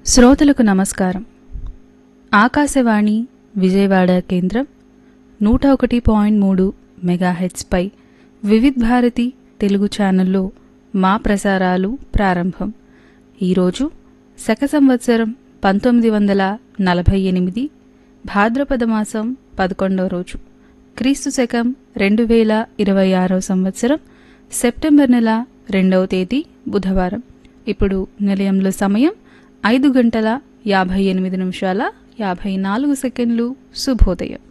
శ్రోతలకు నమస్కారం ఆకాశవాణి విజయవాడ కేంద్రం నూట ఒకటి పాయింట్ మూడు మెగాహెచ్పై వివిధ్ భారతి తెలుగు ఛానల్లో మా ప్రసారాలు ప్రారంభం ఈరోజు శక సంవత్సరం పంతొమ్మిది వందల నలభై ఎనిమిది భాద్రపద మాసం పదకొండవ రోజు క్రీస్తు శకం రెండు వేల ఇరవై ఆరవ సంవత్సరం సెప్టెంబర్ నెల రెండవ తేదీ బుధవారం ఇప్పుడు నిలయంలో సమయం ఐదు గంటల యాభై ఎనిమిది నిమిషాల యాభై నాలుగు సెకండ్లు శుభోదయం